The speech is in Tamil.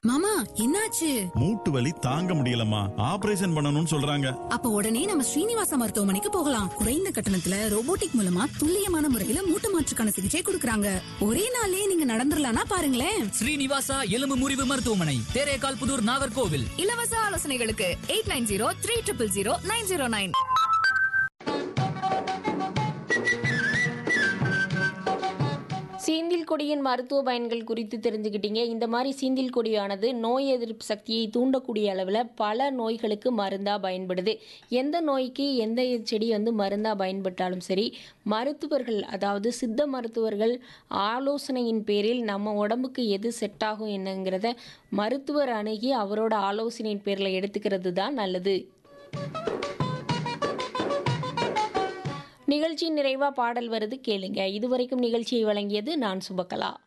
மாமா என்னாச்சு மூட்டு வலி தாங்க முடியலம்மா ஆபரேஷன் பண்ணணும்னு சொல்றாங்க அப்ப உடனே நம்ம ஸ்ரீனிவாச மருத்துவமனைக்கு போகலாம் குறைந்த கட்டணத்துல ரோபோட்டிக் மூலமா துல்லியமான முறையில மூட்டு மாற்றுக்கான சிகிச்சை கொடுக்கறாங்க ஒரே நாளே நீங்க நடந்துடலாம்னா பாருங்களேன் ஸ்ரீனிவாசா எலும்பு முறிவு மருத்துவமனை தேரேகால் புதூர் நாகர்கோவில் இலவச ஆலோசனைகளுக்கு eight nine zero three triple zero nine zero nine சீந்தில் கொடியின் மருத்துவ பயன்கள் குறித்து தெரிஞ்சுக்கிட்டீங்க இந்த மாதிரி சீந்தில் கொடியானது நோய் எதிர்ப்பு சக்தியை தூண்டக்கூடிய அளவில் பல நோய்களுக்கு மருந்தாக பயன்படுது எந்த நோய்க்கு எந்த செடி வந்து மருந்தாக பயன்பட்டாலும் சரி மருத்துவர்கள் அதாவது சித்த மருத்துவர்கள் ஆலோசனையின் பேரில் நம்ம உடம்புக்கு எது செட் ஆகும் என்னங்கிறத மருத்துவர் அணுகி அவரோட ஆலோசனையின் பேரில் எடுத்துக்கிறது தான் நல்லது நிகழ்ச்சி நிறைவா பாடல் வருது கேளுங்க இதுவரைக்கும் நிகழ்ச்சியை வழங்கியது நான் சுபகலா